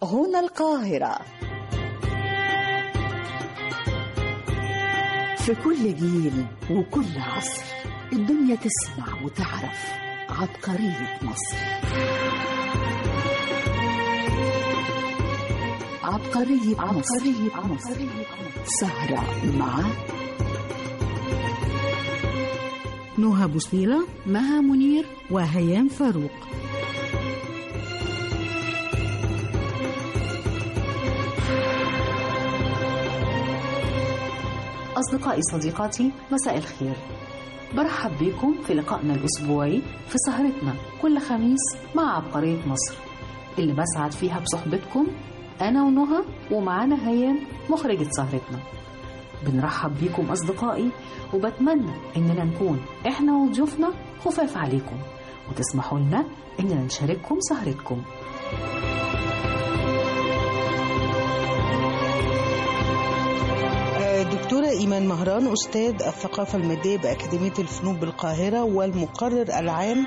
هنا القاهرة في كل جيل وكل عصر الدنيا تسمع وتعرف عبقرية مصر عبقرية مصر, عبقرية مصر. سهرة مع نهى بوسنيلة مها منير وهيام فاروق أصدقائي صديقاتي مساء الخير برحب بكم في لقائنا الأسبوعي في سهرتنا كل خميس مع عبقرية مصر اللي بسعد فيها بصحبتكم أنا ونهى ومعانا هيام مخرجة سهرتنا بنرحب بيكم أصدقائي وبتمنى إننا نكون إحنا وضيوفنا خفاف عليكم وتسمحوا لنا إننا نشارككم سهرتكم دكتورة إيمان مهران أستاذ الثقافة المادية بأكاديمية الفنون بالقاهرة والمقرر العام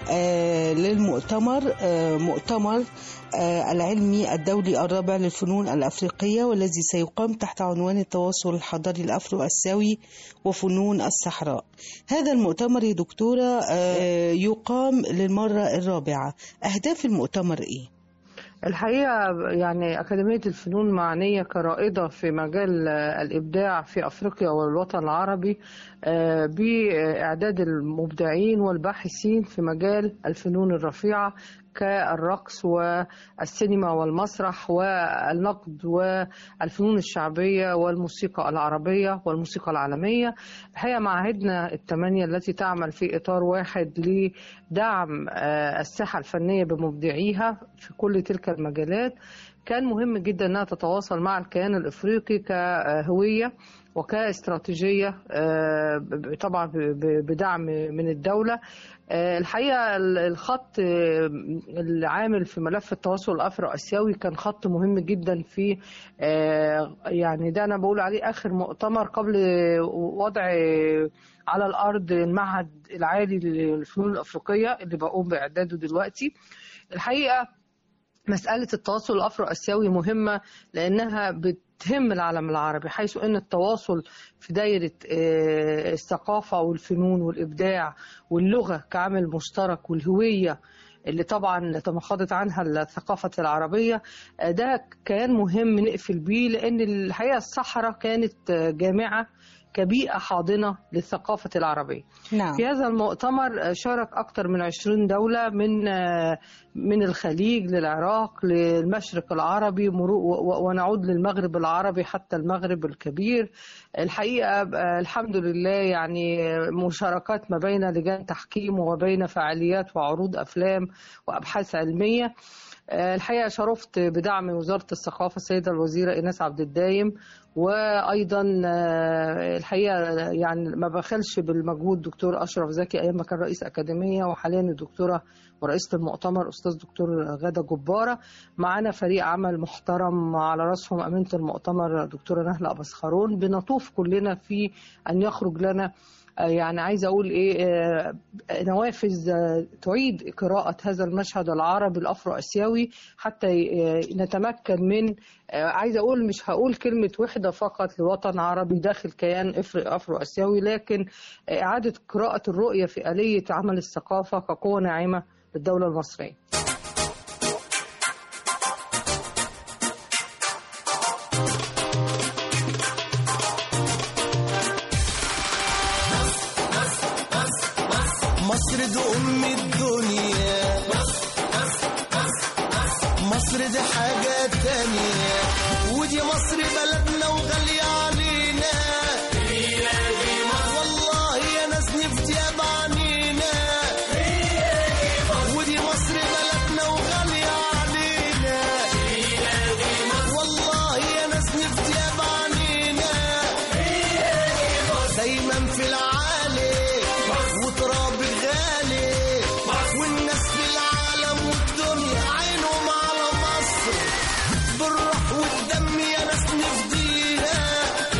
للمؤتمر مؤتمر العلمي الدولي الرابع للفنون الأفريقية والذي سيقام تحت عنوان التواصل الحضاري الأفرو آسيوي وفنون الصحراء هذا المؤتمر يا دكتورة يقام للمرة الرابعة أهداف المؤتمر إيه؟ الحقيقة يعني أكاديمية الفنون معنية كرائدة في مجال الإبداع في أفريقيا والوطن العربي بإعداد المبدعين والباحثين في مجال الفنون الرفيعة كالرقص والسينما والمسرح والنقد والفنون الشعبية والموسيقى العربية والموسيقى العالمية الحقيقة معاهدنا الثمانية التي تعمل في إطار واحد لدعم الساحة الفنية بمبدعيها في كل تلك المجالات كان مهم جدا أنها تتواصل مع الكيان الإفريقي كهوية وكاستراتيجية طبعا بدعم من الدولة الحقيقة الخط العامل في ملف التواصل الأفرو آسيوي كان خط مهم جدا في يعني ده أنا بقول عليه آخر مؤتمر قبل وضع على الأرض المعهد العالي للفنون الأفريقية اللي بقوم بإعداده دلوقتي الحقيقة مسألة التواصل الأفرو آسيوي مهمة لأنها بتهم العالم العربي حيث أن التواصل في دايرة الثقافة والفنون والإبداع واللغة كعامل مشترك والهوية اللي طبعا تمخضت عنها الثقافة العربية ده كان مهم نقفل بيه لأن الحقيقة الصحراء كانت جامعة كبيئة حاضنة للثقافة العربية نعم. في هذا المؤتمر شارك أكثر من 20 دولة من من الخليج للعراق للمشرق العربي ونعود للمغرب العربي حتى المغرب الكبير الحقيقة الحمد لله يعني مشاركات ما بين لجان تحكيم وما بين فعاليات وعروض أفلام وأبحاث علمية الحقيقة شرفت بدعم وزارة الثقافة السيدة الوزيرة إيناس عبد الدايم وايضا الحقيقه يعني ما بخلش بالمجهود دكتور اشرف زكي ايام ما كان رئيس اكاديميه وحاليا الدكتوره ورئيسه المؤتمر استاذ دكتور غاده جباره معانا فريق عمل محترم على راسهم امينه المؤتمر دكتوره نهله ابسخرون بنطوف كلنا في ان يخرج لنا يعني عايزه اقول ايه نوافذ تعيد قراءه هذا المشهد العربي الافرو اسيوي حتى نتمكن من عايزه اقول مش هقول كلمه وحده فقط لوطن عربي داخل كيان افرو اسيوي لكن اعاده قراءه الرؤيه في اليه عمل الثقافه كقوه ناعمه للدوله المصريه مصر دي أم الدنيا مصر دي حاجة تانية ودي مصر بلدنا وغالية علينا والله يا ناس نفتي عنينا ودي مصر بلدنا وغالية علينا والله يا ناس نفتي عنينا دايما في العالي وتراب غالي والناس في العالم والدنيا عينهم على مصر بالروح والدم يا ناس نفديها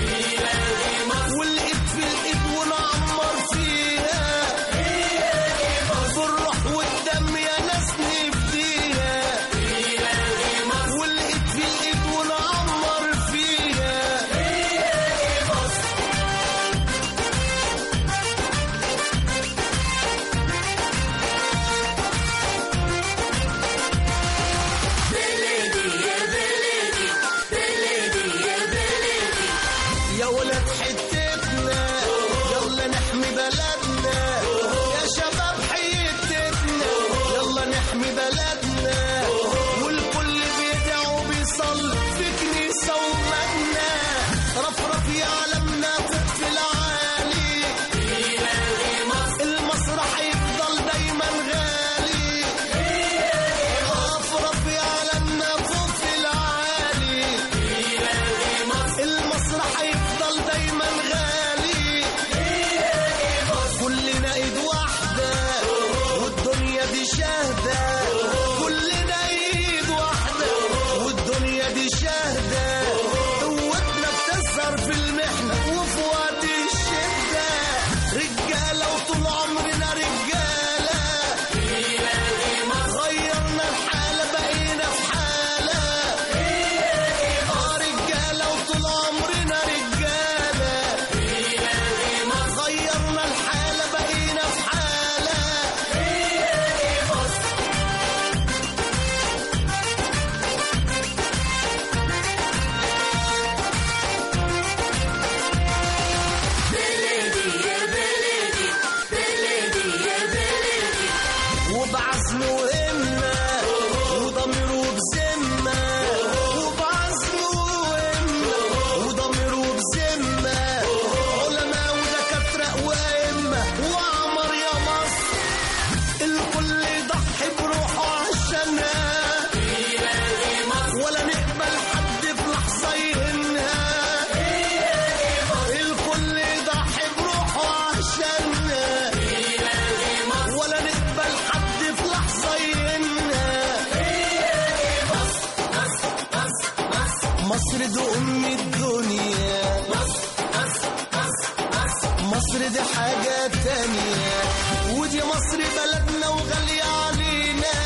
مصر دي أم الدنيا مصر مصر مصر مصر مصر دي حاجة تانية ودي مصر بلدنا وغالية علينا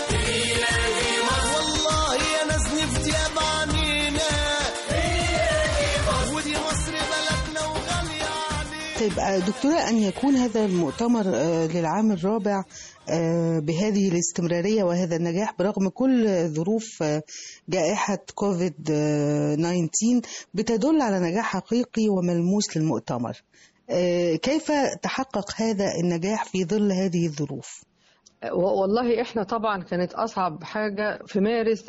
والله يا ناس نفدي عنينا ودي مصر بلدنا وغالية علينا طيب آه، دكتورة أن يكون هذا المؤتمر آه، للعام الرابع آه، بهذه الاستمرارية وهذا النجاح برغم كل ظروف آه، جائحة كوفيد آه، 19 بتدل على نجاح حقيقي وملموس للمؤتمر آه، كيف تحقق هذا النجاح في ظل هذه الظروف؟ و- والله احنا طبعا كانت اصعب حاجه في مارس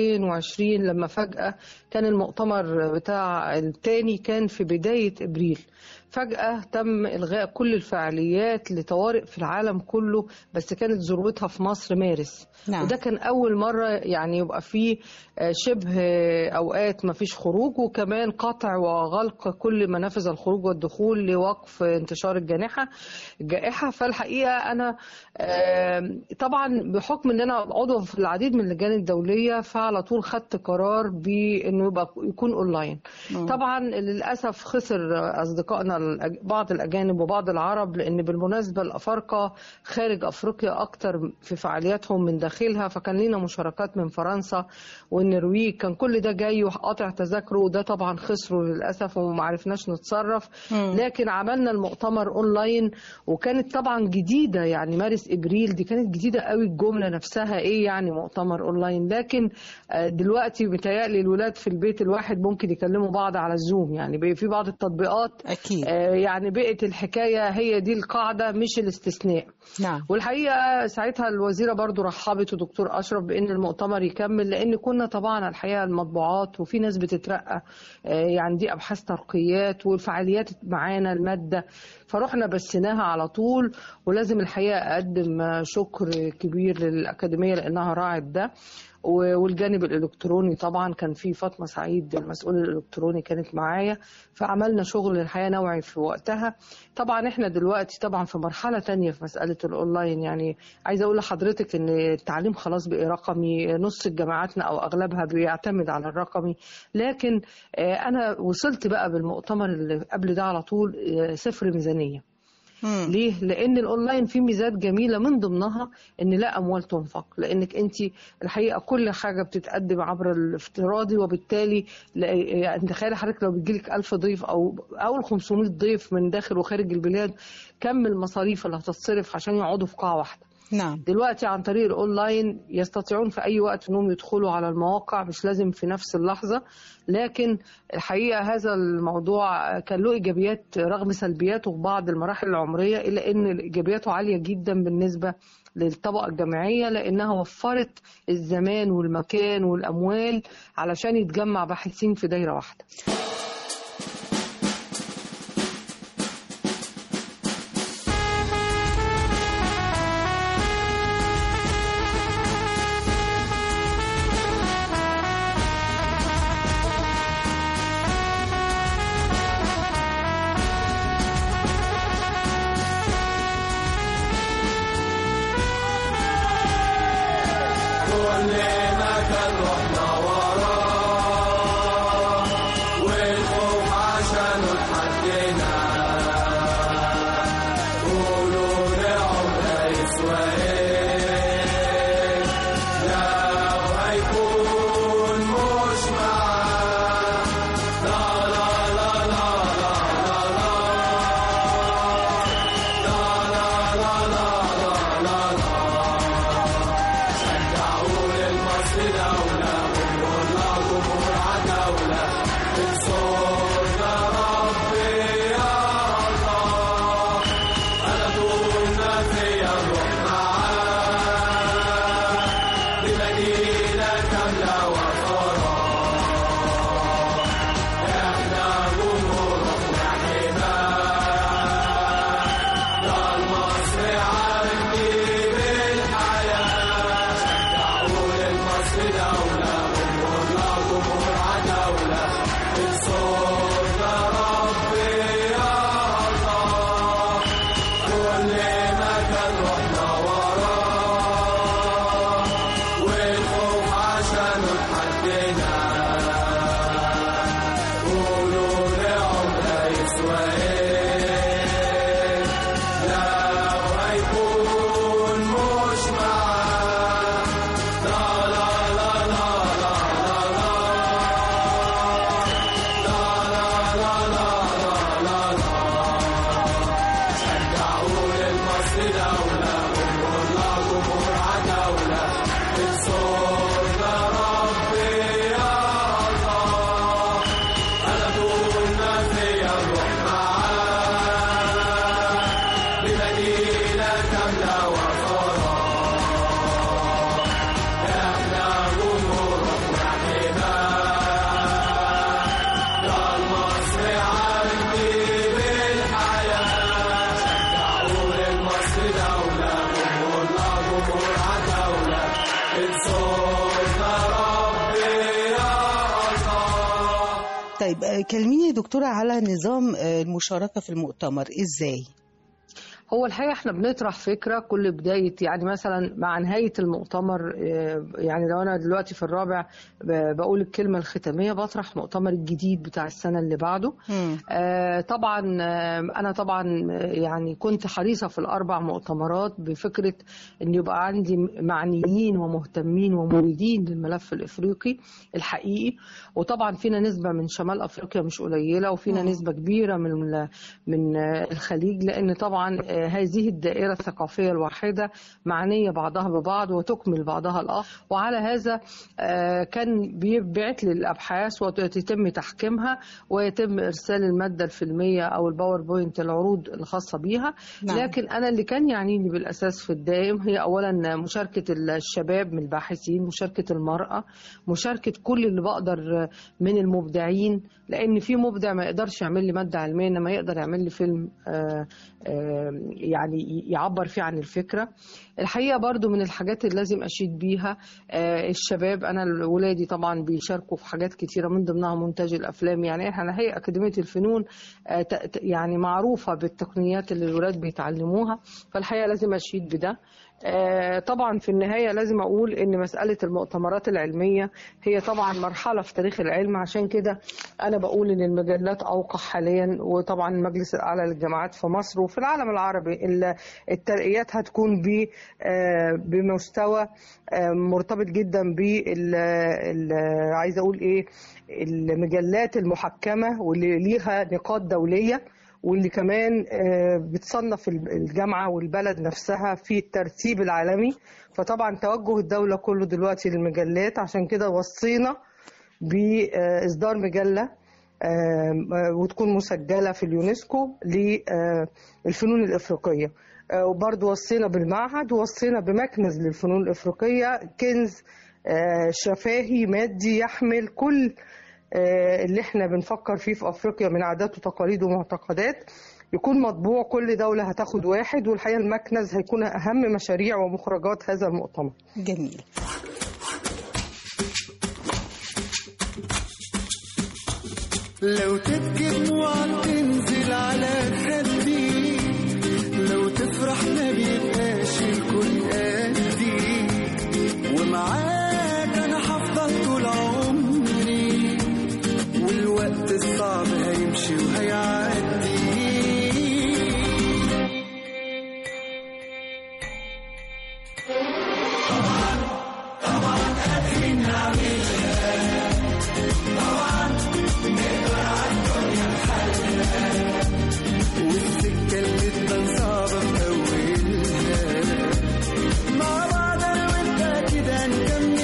2020 لما فجاه كان المؤتمر بتاع التاني كان في بدايه ابريل فجاه تم الغاء كل الفعاليات لطوارئ في العالم كله بس كانت ذروتها في مصر مارس نعم. وده كان اول مره يعني يبقى فيه آه، شبه آه، اوقات ما فيش خروج وكمان قطع وغلق كل منافذ الخروج والدخول لوقف انتشار الجائحه الجائحه فالحقيقه انا آم، طبعا بحكم ان انا عضو في العديد من اللجان الدوليه فعلى طول خدت قرار بانه يبقى يكون اونلاين طبعا للاسف خسر اصدقائنا الأج- بعض الاجانب وبعض العرب لان بالمناسبه الافارقه خارج افريقيا اكتر في فعالياتهم من داخلها فكان لنا مشاركات من فرنسا والنرويج كان كل ده جاي وقاطع تذاكره وده طبعا خسره للاسف وما عرفناش نتصرف لكن عملنا المؤتمر اونلاين وكانت طبعا جديده يعني مارس ابريل دي كانت جديده قوي الجمله نفسها ايه يعني مؤتمر اونلاين لكن آه، دلوقتي بيتهيألي الولاد في البيت الواحد ممكن يكلموا بعض على الزوم يعني بقى في بعض التطبيقات أكيد آه، يعني بقت الحكايه هي دي القاعده مش الاستثناء نعم والحقيقه ساعتها الوزيره برضو رحبت ودكتور اشرف بان المؤتمر يكمل لان كنا طبعا الحقيقه المطبوعات وفي ناس بتترقى آه، يعني دي ابحاث ترقيات والفعاليات معانا الماده فرحنا بسناها على طول ولازم الحقيقه اقدم آه، شكر كبير للاكاديميه لانها راعت ده و- والجانب الالكتروني طبعا كان في فاطمه سعيد المسؤول الالكتروني كانت معايا فعملنا شغل الحقيقه نوعي في وقتها طبعا احنا دلوقتي طبعا في مرحله تانية في مساله الاونلاين يعني عايزه اقول لحضرتك ان التعليم خلاص بقى رقمي نص جامعاتنا او اغلبها بيعتمد على الرقمي لكن آه، انا وصلت بقى بالمؤتمر اللي قبل ده على طول آه، صفر ميزانيه مم. ليه؟ لأن الأونلاين فيه ميزات جميلة من ضمنها إن لا أموال تنفق، لأنك أنت الحقيقة كل حاجة بتتقدم عبر الافتراضي وبالتالي لا- يعني تخيلي حضرتك لو بيجيلك 1000 ضيف أو أو 500 ضيف من داخل وخارج البلاد كم المصاريف اللي هتتصرف عشان يقعدوا في قاعة واحدة. نعم دلوقتي عن طريق الاونلاين يستطيعون في اي وقت انهم يدخلوا على المواقع مش لازم في نفس اللحظه لكن الحقيقه هذا الموضوع كان له ايجابيات رغم سلبياته في بعض المراحل العمريه الا ان ايجابياته عاليه جدا بالنسبه للطبقه الجامعيه لانها وفرت الزمان والمكان والاموال علشان يتجمع باحثين في دايره واحده كلنا كان رحنا وراه طيب آه، كلميني يا دكتورة على نظام آه، المشاركة في المؤتمر ازاي هو الحقيقة احنا بنطرح فكرة كل بداية يعني مثلا مع نهاية المؤتمر آه، يعني لو أنا دلوقتي في الرابع ب- بقول الكلمة الختامية بطرح مؤتمر الجديد بتاع السنة اللي بعده مم. آه، طبعا آه، انا طبعا آه، يعني كنت حريصه في الاربع مؤتمرات بفكره ان يبقى عندي معنيين ومهتمين ومريدين للملف الافريقي الحقيقي وطبعا فينا نسبه من شمال افريقيا مش قليله وفينا مم. نسبه كبيره من ال- من آه، الخليج لان طبعا آه، هذه الدائره الثقافيه الواحده معنيه بعضها ببعض وتكمل بعضها الاخر وعلى هذا آه، كان بيبعت لي الابحاث ويتم تحكيمها ويتم ارسال الماده الفيلميه او الباوربوينت العروض الخاصه بيها نعم. لكن انا اللي كان يعنيني بالاساس في الدائم هي اولا مشاركه الشباب من الباحثين مشاركه المراه مشاركه كل اللي بقدر من المبدعين لان في مبدع ما يقدرش يعمل لي ماده علميه انما يقدر يعمل لي فيلم آه، آه، يعني يعبر فيه عن الفكره الحقيقه برضو من الحاجات اللي لازم اشيد بيها آه، الشباب انا ولادي طبعا بيشاركوا في حاجات كتيره من ضمنها مونتاج الافلام يعني احنا هي اكاديميه الفنون آه، ت- ت- يعني معروفه بالتقنيات اللي الولاد بيتعلموها فالحقيقه لازم اشيد بده آه، طبعا في النهايه لازم اقول ان مساله المؤتمرات العلميه هي طبعا مرحله في تاريخ العلم عشان كده انا بقول ان المجلات اوقع حاليا وطبعا المجلس الاعلى للجامعات في مصر وفي العالم العربي ال- الترقيات هتكون ب آه، بمستوى آه، مرتبط جدا بال ال- عايزه اقول ايه المجلات المحكمه واللي ليها نقاط دوليه واللي كمان آه، بتصنف الجامعه والبلد نفسها في الترتيب العالمي فطبعا توجه الدوله كله دلوقتي للمجلات عشان كده وصينا باصدار مجله آم، آه، وتكون مسجله في اليونسكو للفنون الافريقيه آه، وبرضه وصينا بالمعهد ووصينا بمكنز للفنون الافريقيه كنز آه، شفاهي مادي يحمل كل آه، اللي احنا بنفكر فيه في افريقيا من عادات وتقاليد ومعتقدات يكون مطبوع كل دولة هتاخد واحد والحقيقة المكنز هيكون أهم مشاريع ومخرجات هذا المؤتمر جميل لو تبكي دموعك تنزل على خدي لو تفرح ما بيبقاش الكل قدي ومعاك انا هفضل طول عمري والوقت الصعب هيمشي وهيعدي والسكة اللي تبان صعبة في أولها مع بعض أنا وأنت كده نكمل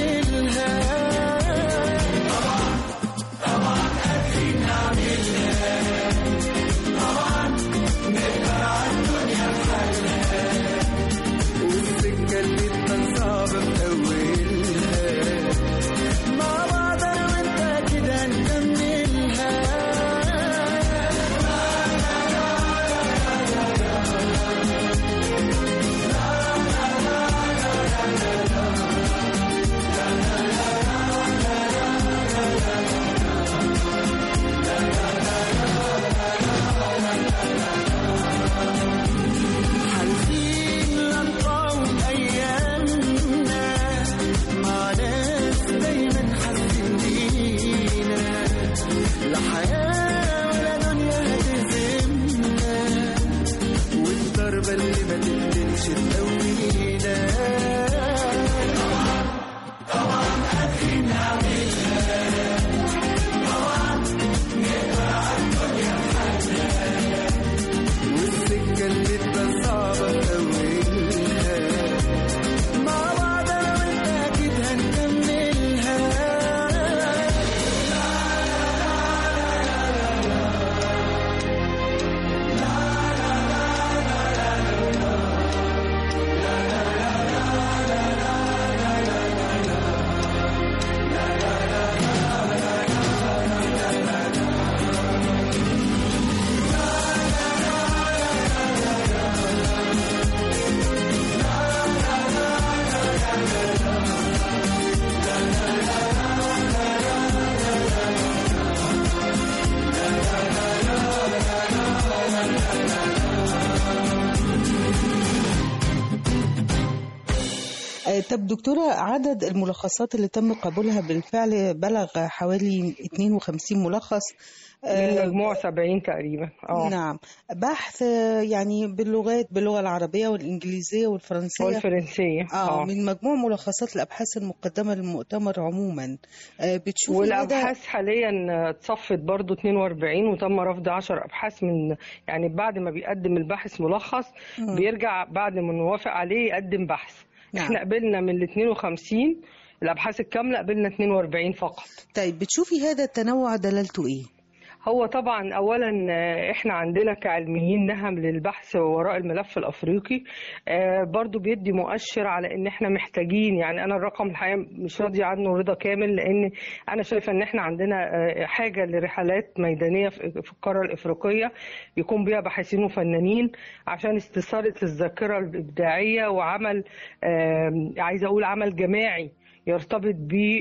طب دكتورة عدد الملخصات اللي تم قبولها بالفعل بلغ حوالي 52 ملخص من آه، مجموع 70 تقريبا اه نعم بحث آه، يعني باللغات باللغة العربية والإنجليزية والفرنسية والفرنسية اه من مجموع ملخصات الأبحاث المقدمة للمؤتمر عموما آه، بتشوفي هذا والابحاث حاليا اتصفت برضو 42 وتم رفض 10 ابحاث من يعني بعد ما بيقدم الباحث ملخص مم. بيرجع بعد ما نوافق عليه يقدم بحث نعم. احنا قبلنا من ال 52 الابحاث الكامله قبلنا 42 فقط طيب بتشوفي هذا التنوع دلالته إيه؟ هو طبعا اولا آه، احنا عندنا كعلميين نهم للبحث وراء الملف الافريقي آه، برضو بيدي مؤشر على ان احنا محتاجين يعني انا الرقم الحقيقه مش راضي عنه رضا كامل لان انا شايفه ان احنا عندنا آه، حاجه لرحلات ميدانيه في في القاره الافريقيه يكون بها باحثين وفنانين عشان استثاره الذاكره الابداعيه وعمل آه، عايزه اقول عمل جماعي يرتبط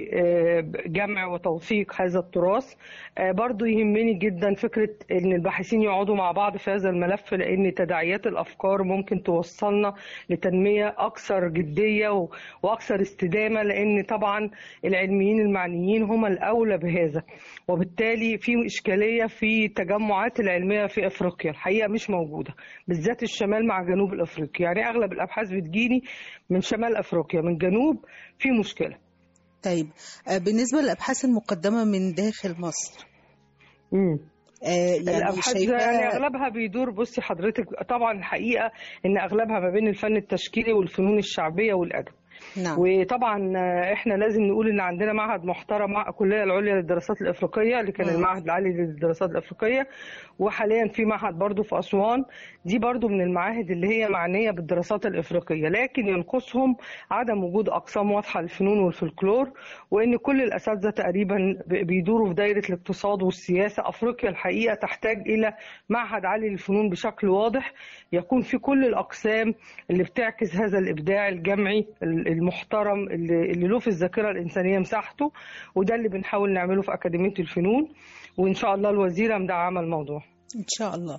بجمع وتوثيق هذا التراث آه، برضو يهمني جدا فكرة ان الباحثين يقعدوا مع بعض في هذا الملف لان تداعيات الافكار ممكن توصلنا لتنمية اكثر جدية و- واكثر استدامة لان طبعا العلميين المعنيين هم الاولى بهذا وبالتالي في اشكالية في التجمعات العلمية في افريقيا الحقيقة مش موجودة بالذات الشمال مع جنوب الافريقي يعني اغلب الابحاث بتجيني من شمال افريقيا من جنوب في مشكلة طيب آه، بالنسبة للأبحاث المقدمة من داخل مصر مم. آه، يعني الابحاث شايفة يعني اغلبها بيدور بصي حضرتك طبعا الحقيقه ان اغلبها ما بين الفن التشكيلي والفنون الشعبيه والادب نعم وطبعا آه، احنا لازم نقول ان عندنا معهد محترم مع الكليه العليا للدراسات الافريقيه اللي كان مم. المعهد العالي للدراسات الافريقيه وحاليا في معهد برضو في اسوان دي برضو من المعاهد اللي هي معنيه بالدراسات الافريقيه لكن ينقصهم عدم وجود اقسام واضحه للفنون والفلكلور وان كل الاساتذه تقريبا ب- بيدوروا في دايره الاقتصاد والسياسه افريقيا الحقيقه تحتاج الى معهد عالي للفنون بشكل واضح يكون في كل الاقسام اللي بتعكس هذا الابداع الجمعي ال- المحترم اللي اللي له في الذاكره الانسانيه مساحته وده اللي بنحاول نعمله في اكاديميه الفنون وان شاء الله الوزيره مدعمه الموضوع إن شاء الله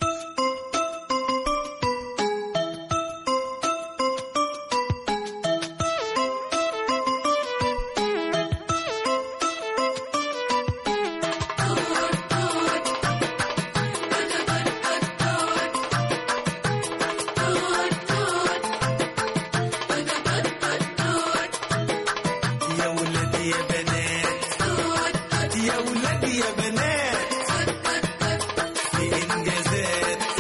يا ولاد يا بنات يا ولاد يا بنات في انجازات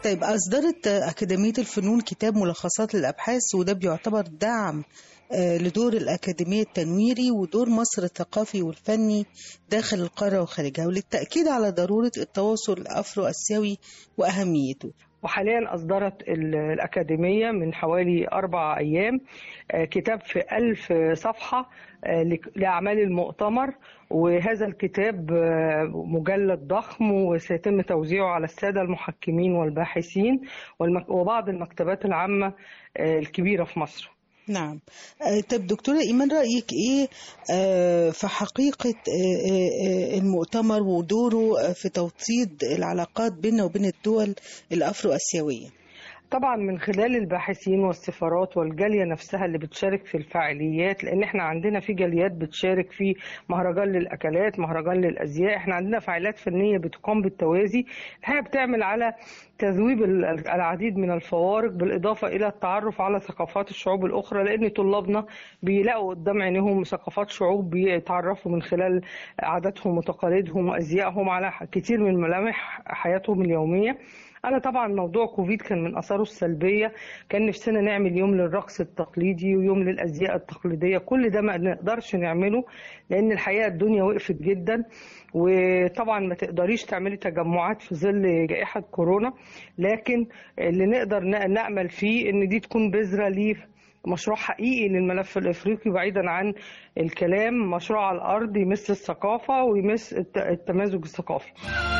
طيب أصدرت أكاديمية الفنون كتاب ملخصات للأبحاث وده بيعتبر دعم آه، لدور الأكاديمية التنويري ودور مصر الثقافي والفني داخل القارة وخارجها وللتأكيد على ضرورة التواصل الأفرو أسيوي وأهميته وحاليا أصدرت ال- الأكاديمية من حوالي أربع أيام آه، كتاب في ألف صفحة آه، لك- لأعمال المؤتمر وهذا الكتاب آه، مجلد ضخم وسيتم توزيعه على السادة المحكمين والباحثين والمك- وبعض المكتبات العامة آه، الكبيرة في مصر نعم آه، طب دكتورة إيمان رأيك إيه آه، في حقيقة آه، آه، آه، المؤتمر ودوره آه، في توطيد العلاقات بيننا وبين الدول الأفرو أسيوية طبعا من خلال الباحثين والسفارات والجالية نفسها اللي بتشارك في الفعاليات لان احنا عندنا في جاليات بتشارك في مهرجان للاكلات مهرجان للازياء احنا عندنا فعاليات فنية بتقام بالتوازي الحقيقة بتعمل على تذويب ال- العديد من الفوارق بالاضافة الى التعرف على ثقافات الشعوب الاخرى لان طلابنا بيلاقوا قدام عينيهم ثقافات شعوب بيتعرفوا من خلال عاداتهم وتقاليدهم وازيائهم على كتير من ملامح حياتهم اليومية انا طبعا موضوع كوفيد كان من اثاره السلبيه كان نفسنا نعمل يوم للرقص التقليدي ويوم للازياء التقليديه كل ده ما نقدرش نعمله لان الحقيقه الدنيا وقفت جدا وطبعا ما تقدريش تعملي تجمعات في ظل جائحه كورونا لكن اللي نقدر ن- نامل فيه ان دي تكون بذره ليه مشروع حقيقي للملف الافريقي بعيدا عن الكلام مشروع على الارض يمس الثقافه ويمس الت- التمازج الثقافي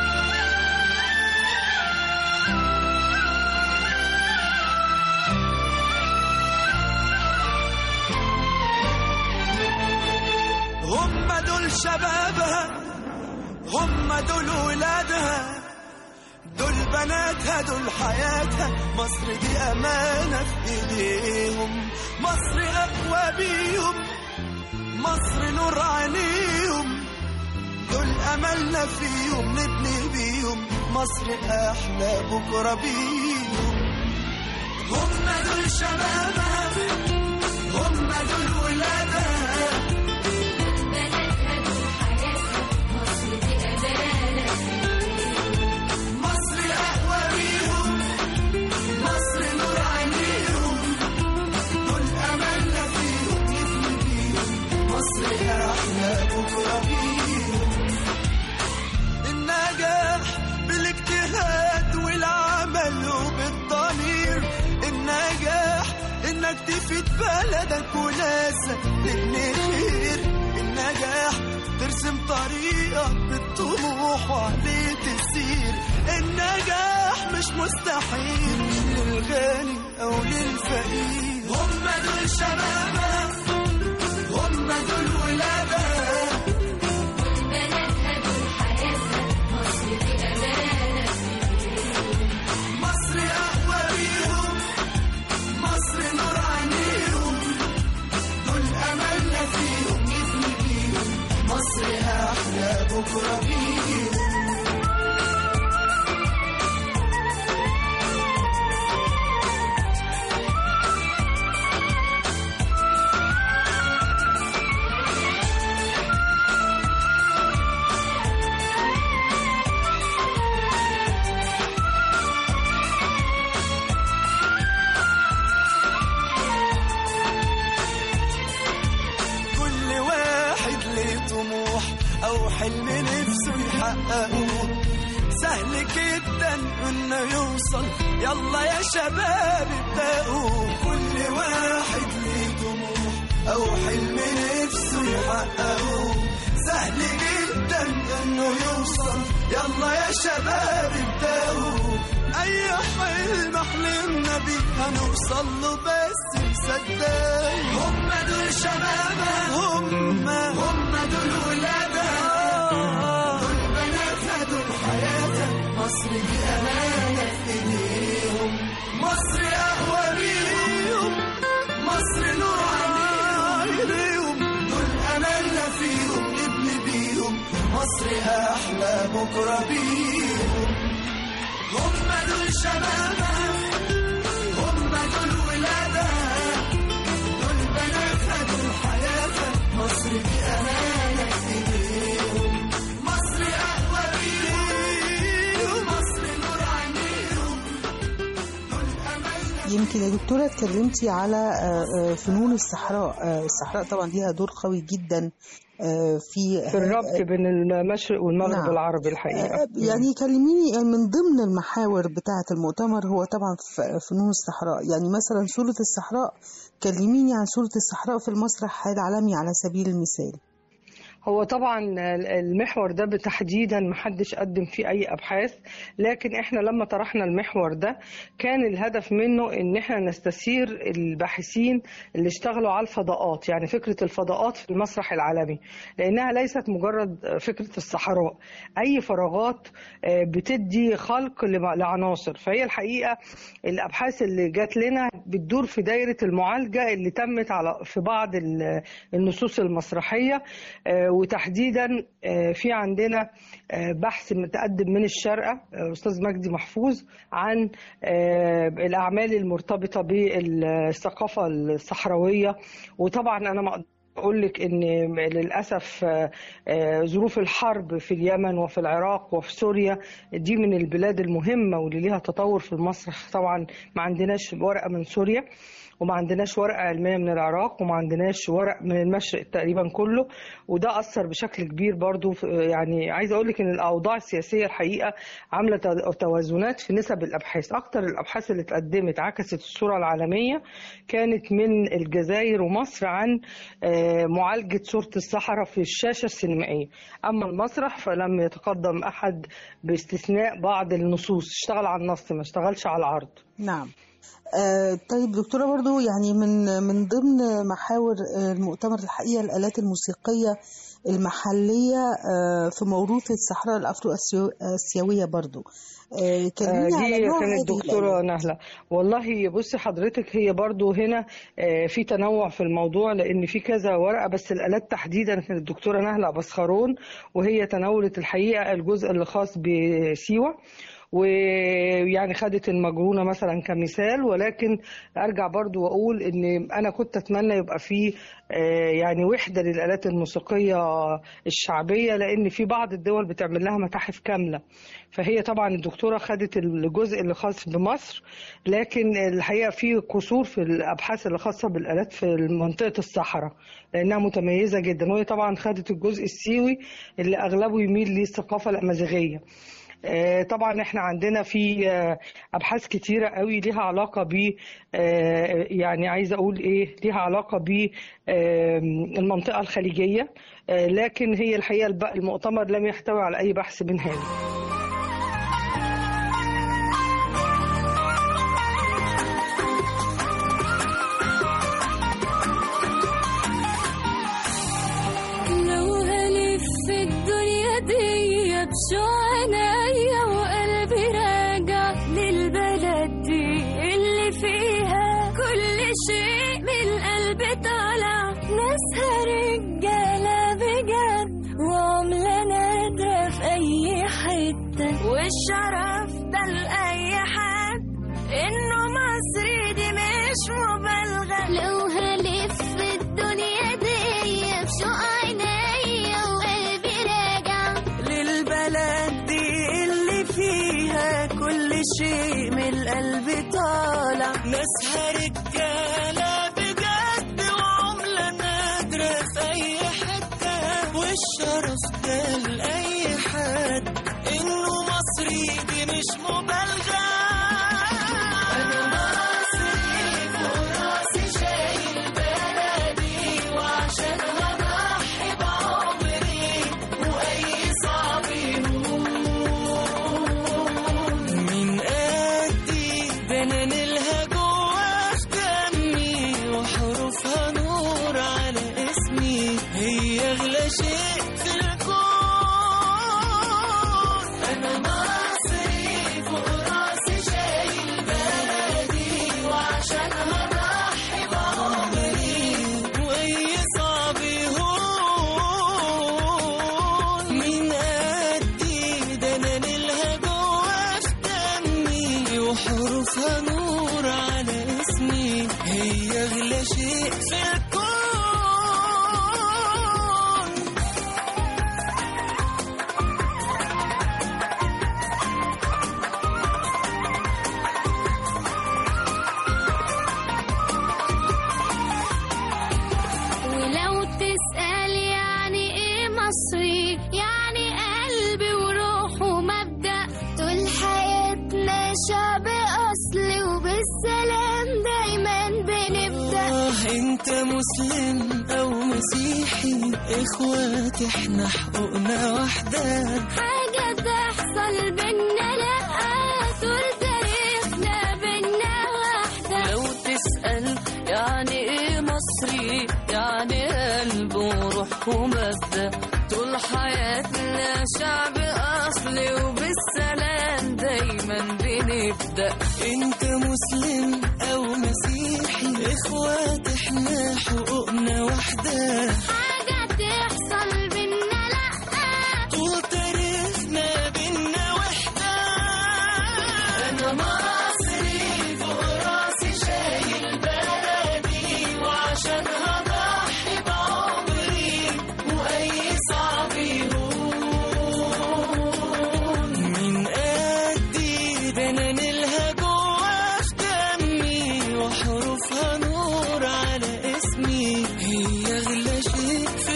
هم دول شبابها هم دول ولادها دول بناتها دول حياتها مصر دي أمانة في إيديهم مصر أقوى بيهم مصر نور عينيهم دول أملنا فيهم نبني بيهم مصر أحلى بكرة بيهم هم دول شبابها هم دول ولادها مصر أقوى بيهم مصر نور عينيهم دول أملنا فيهم نبني بيهم مصر أحلى بكرة بيهم النجاح بالاجتهاد والعمل وبالضمير النجاح انك تفيد بلدك وناسك تبني خير النجاح ترسم طريقك بالطموح وعليه تسير النجاح مش مستحيل للغني او للفقير هم دول شبابها هم دول ولادها مصر أقوى بيهم مصر نور عينيهم دول أملنا فيهم نبني بيهم مصر أحلى بكرة بيهم كل واحد ليه طموح او حلم نفسه يحققه سهل جدا انه يوصل يلا يا شباب ابدأوا كل واحد ليه طموح او حلم نفسه يحققه سهل جدا انه يوصل يلا يا شباب ابدأوا اي حلم حلمنا بيه هنوصل له بس نصدق هم دول شبابها هم هم دول ولادها دول بناتها دول حياتها مصر دي امانه في ايديهم مصر اقوى بيهم مصر نور عينيهم دول املنا فيهم نبني بيهم مصر احلى بكره بيهم هم دول شبابها هم دول ولادها دول بناتها دول حياتها مصر دي أمانة في إيديهم مصر أقوى بيهم مصر نور عينيهم يمكن يا دكتورة اتكلمتي على آه، آه، فنون الصحراء آه، الصحراء طبعا ليها دور قوي جدا آه، في في الربط بين المشرق والمغرب نعم. العربي الحقيقة آه، يعني كلميني يعني من ضمن المحاور بتاعة المؤتمر هو طبعا ف- فنون الصحراء يعني مثلا سورة الصحراء كلميني عن سورة الصحراء في المسرح العالمي على سبيل المثال هو طبعا المحور ده تحديدا محدش قدم فيه اي ابحاث لكن احنا لما طرحنا المحور ده كان الهدف منه ان احنا نستثير الباحثين اللي اشتغلوا على الفضاءات يعني فكره الفضاءات في المسرح العالمي لانها ليست مجرد فكره الصحراء اي فراغات آه، بتدي خلق لم- لعناصر فهي الحقيقه الابحاث اللي جات لنا بتدور في دايره المعالجه اللي تمت على في بعض ال- النصوص المسرحيه آه، وتحديدا آه، في عندنا آه، بحث متقدم من الشارقه آه، استاذ مجدي محفوظ عن آه، الاعمال المرتبطه بالثقافه الصحراويه وطبعا انا ما اقول لك ان للاسف آه، آه، ظروف الحرب في اليمن وفي العراق وفي سوريا دي من البلاد المهمه واللي ليها تطور في المسرح طبعا ما عندناش ورقه من سوريا وما عندناش ورقة علمية من العراق وما عندناش ورق من المشرق تقريبا كله وده أثر بشكل كبير برضو في- يعني عايز أقول لك إن الأوضاع السياسية الحقيقة عاملة تو- توازنات في نسب الأبحاث أكتر الأبحاث اللي اتقدمت عكست الصورة العالمية كانت من الجزائر ومصر عن آه، معالجة صورة الصحراء في الشاشة السينمائية أما المسرح فلم يتقدم أحد باستثناء بعض النصوص اشتغل على النص ما اشتغلش على العرض نعم آه، طيب دكتورة برضو يعني من من ضمن محاور آه، المؤتمر الحقيقة الآلات الموسيقية المحلية آه، في موروث الصحراء الأفرو آسيوية برضو آه، آه، كلميني على دي نوع كانت هذه دكتورة الآلات. نهلة والله بصي حضرتك هي برضو هنا آه، في تنوع في الموضوع لأن في كذا ورقة بس الآلات تحديدا كانت الدكتورة نهلة بسخرون وهي تناولت الحقيقة الجزء اللي خاص بسيوة ويعني خدت المجرونة مثلا كمثال ولكن أرجع برضو وأقول إن أنا كنت أتمنى يبقى في آه، يعني وحدة للآلات الموسيقية الشعبية لأن في بعض الدول بتعمل لها متاحف كاملة فهي طبعا الدكتورة خدت الجزء اللي خاص بمصر لكن الحقيقة في قصور في الأبحاث اللي خاصة بالآلات في منطقة الصحراء لأنها متميزة جدا وهي طبعا خدت الجزء السيوي اللي أغلبه يميل للثقافة الأمازيغية آه، طبعا احنا عندنا في آه، ابحاث كتيره قوي ليها علاقه ب آه، يعني عايزه اقول ايه ليها علاقه ب آه، المنطقه الخليجيه آه، لكن هي الحقيقه الب- المؤتمر لم يحتوي على اي بحث من هذا لو هلف في الدنيا دي بشو عينيا وقلبي راجع للبلد دي اللي فيها كل شيء من قلبي طالع ناسها رجالة بجد وعملة نادرة في أي حتة والشرف ده لأي حد إنه مصري دي مش مبالغة لو هلف في الدنيا دي بشوق عينيا وقلبي راجع للبلد دي اللي فيها كل شيء من القلب طالع ناسها رجالة بجد وعملة نادرة في أي حتة والشرف ده لأي حد إنه مصري دي مش مبالغة أنا مصري فوق راسي شايل بلدي وعشانها ضحي بعمري وأي صعب من قدي ده انا نيلها جوا في دمي وحروفها نور على اسمي هي اغلى شيء في الكون انا مصري فوق راسي شايل بلدي وعشانها ضحي بعمري واي صعب يهون من قدي ده انا نيلها جوا في دمي وحروفها نور على اسمي هي اغلى شيء في الكون شعب أصلي وبالسلام دايما بنبدأ آه انت مسلم او مسيحي اخوات احنا حقوقنا واحدة حاجة تحصل بينا لأ طول تاريخنا بينا واحدة لو تسأل يعني ايه مصري يعني قلب وروح ومبدأ طول حياتنا شعب أصلي وبالسلام دايما بنبدأ انت مسلم او مسيحي اخوات احنا حقوقنا واحدة حاجة تحصل بينا لأ طول تاريخنا بينا وحدة انا مصري فوق راسي شايل بلدي وعشان هضحي بعمري واي صعب يهون من قدي ده انا نيلها جوا في دمي وحروفها نور على اسمي هي اغلى شيء في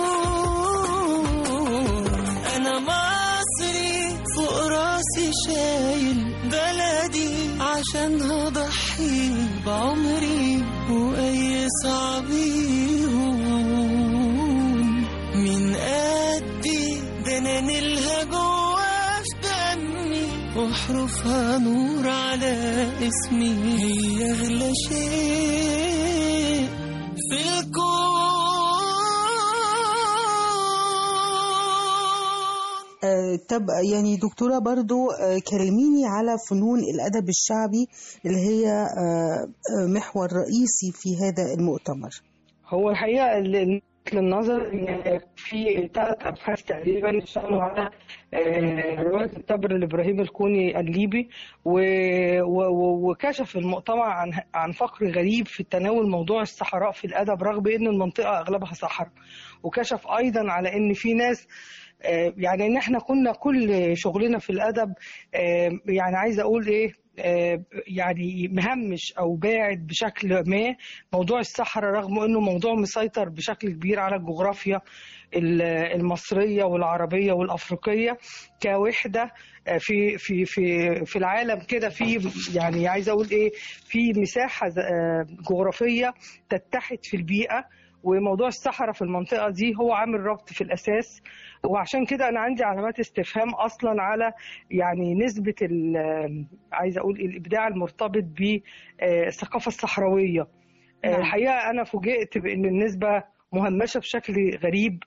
الكون انا مصري فوق راسي شايل بلدي عشان هضحي بعمري واي صعب يهون من قدي ده انا نيلها جوا في دمي وحروفها نور على اسمي هي اغلى شيء في الكون آه، طب يعني دكتورة برضو آه، كلميني على فنون الأدب الشعبي اللي هي آه، آه، محور رئيسي في هذا المؤتمر هو الحقيقة اللي لفت للنظر إن في ثلاث أبحاث تقريبا اشتغلوا على آه، رواية التبر لإبراهيم الكوني الليبي و- و- و- وكشف المؤتمر عن عن فقر غريب في تناول موضوع الصحراء في الأدب رغم إن المنطقة أغلبها صحراء وكشف أيضا على إن في ناس آه، يعني ان احنا كنا كل شغلنا في الادب آه، يعني عايزه اقول ايه آه، يعني مهمش او باعد بشكل ما موضوع الصحراء رغم انه موضوع مسيطر بشكل كبير على الجغرافيا ال- المصريه والعربيه والافريقيه كوحده آه، في في في في العالم كده في يعني عايزه اقول ايه في مساحه ز- آه، جغرافيه تتحد في البيئه وموضوع الصحراء في المنطقه دي هو عامل ربط في الاساس وعشان كده انا عندي علامات استفهام اصلا على يعني نسبه ال- عايزه اقول الابداع المرتبط بالثقافه الصحراويه نعم. الحقيقه انا فوجئت بان النسبه مهمشه بشكل غريب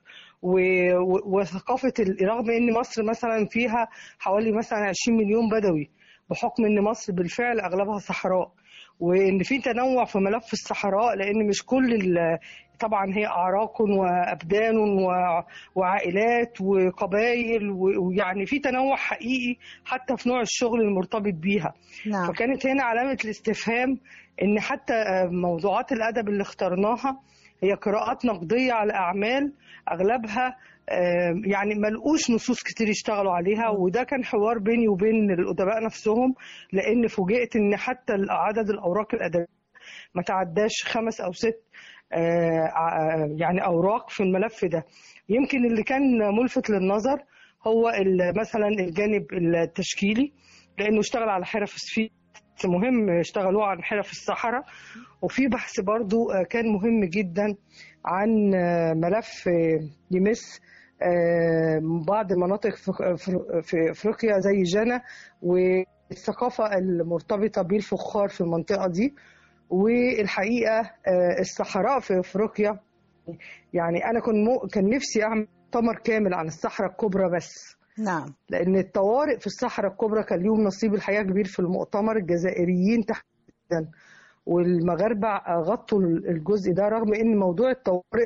و- و- وثقافه ال- رغم ان مصر مثلا فيها حوالي مثلا 20 مليون بدوي بحكم ان مصر بالفعل اغلبها صحراء وان في تنوع في ملف الصحراء لان مش كل ال- طبعا هي اعراق وابدان و- وعائلات وقبائل و- ويعني في تنوع حقيقي حتى في نوع الشغل المرتبط بيها نعم فكانت هنا علامة الاستفهام إن حتى آه، موضوعات الأدب اللي اخترناها هي قراءات نقدية على أعمال أغلبها آه، يعني ملقوش نصوص كتير يشتغلوا عليها وده كان حوار بيني وبين الأدباء نفسهم لأن فوجئت إن حتى عدد الأوراق الأدبية ما تعداش خمس أو ست آه، ع- يعني أوراق في الملف ده يمكن اللي كان ملفت للنظر هو ال- مثلا الجانب التشكيلي لانه اشتغل على حرف السفيد مهم اشتغلوه عن حرف الصحراء وفي بحث برضو آه، كان مهم جدا عن آه، ملف آه، يمس آه، بعض المناطق في- في- في افريقيا زي جانا والثقافه المرتبطه بالفخار في المنطقه دي والحقيقه آه، الصحراء في افريقيا يعني انا كنت مو- كان نفسي اعمل مؤتمر كامل عن الصحراء الكبرى بس نعم لان الطوارئ في الصحراء الكبرى كان ليهم نصيب الحقيقه كبير في المؤتمر الجزائريين تحديدا والمغاربه غطوا الجزء ده رغم ان موضوع الطوارئ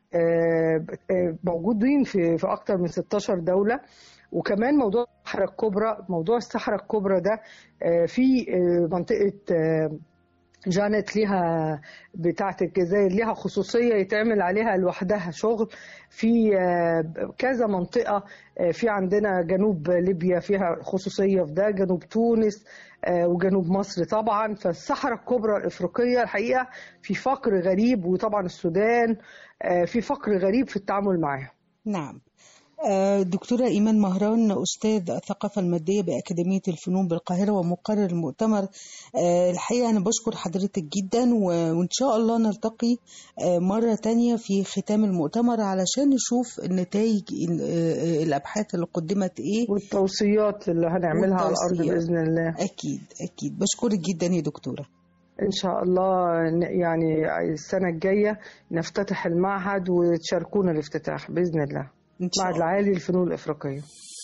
آه، آه، موجودين في في اكتر من 16 دوله وكمان موضوع الصحراء الكبرى موضوع الصحراء الكبرى ده آه، في آه، منطقه آه، جانت ليها بتاعة الجزائر ليها خصوصية يتعمل عليها لوحدها شغل في آه، كذا منطقة آه، في عندنا جنوب ليبيا فيها خصوصية في ده جنوب تونس آه، وجنوب مصر طبعا فالصحراء الكبرى الإفريقية الحقيقة في فقر غريب وطبعا السودان آه، في فقر غريب في التعامل معاها نعم آه، الدكتورة إيمان مهران أستاذ الثقافة المادية بأكاديمية الفنون بالقاهرة ومقرر المؤتمر آه، الحقيقة أنا بشكر حضرتك جدا و- وإن شاء الله نلتقي آه، مرة تانية في ختام المؤتمر علشان نشوف النتائج ال- آه، الأبحاث اللي قدمت إيه والتوصيات اللي هنعملها على الأرض والتوصيات. بإذن الله أكيد أكيد بشكرك جدا يا دكتورة إن شاء الله ن- يعني السنة الجاية نفتتح المعهد وتشاركونا الافتتاح بإذن الله إن شاء معهد الله. العالي للفنون الإفريقية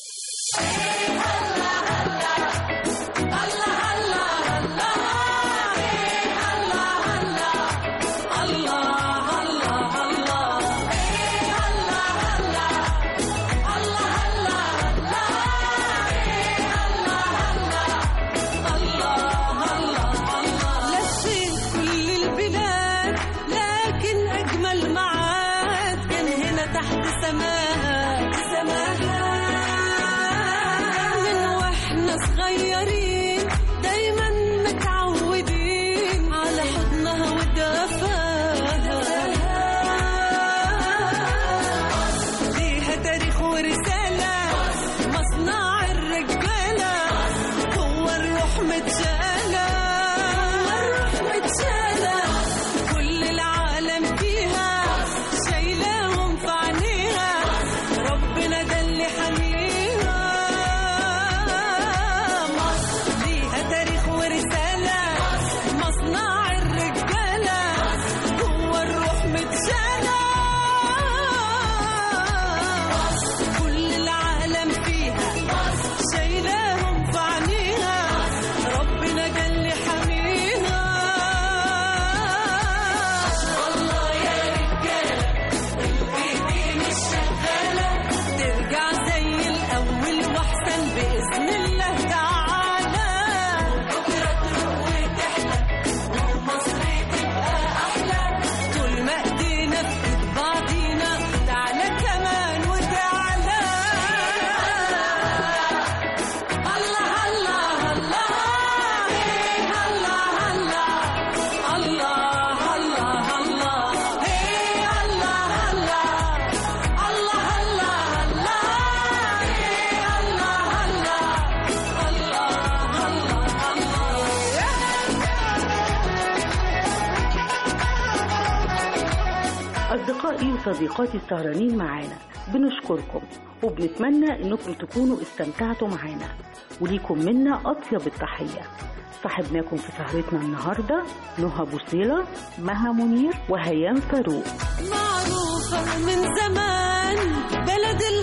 لفيت كل البلاد لكن أجمل معاد كان هنا تحت سماها سماها من واحنا صغيرين دايما متعودين على حضنها ودفاها ليها تاريخ ورسالة مصنع الرجالة هو الروح متشالة الروح متشالة كل العالم فيها شايلاهم في عينيها ربنا ده اللي حميها مصر ليها تاريخ ورسالة مصنع الرجالة هو الروح متشالة كل العالم فيها شايلاهم في عينيها ربنا ده اللي حميها الله يا رجالة الايدين الشغالة ترجع زي الأول وأحسن بإذن الله تعالى بكرة تروح وتحلى ومصر تبقى أحلى طول ما إيدينا في إيد بعضينا تعالى كمان وتعالى الله الله الله الله الله الله الله الله هي الله الله الله الله الله هي الله الله الله أصدقائي وصديقاتي السهرانين معانا بنشكركم وبنتمنى إنكم تكونوا استمتعتوا معانا وليكم منا أطيب التحية صاحبناكم في سهرتنا النهاردة نهى بوصيلة مها منير وهيام فاروق معروفة من زمان بلد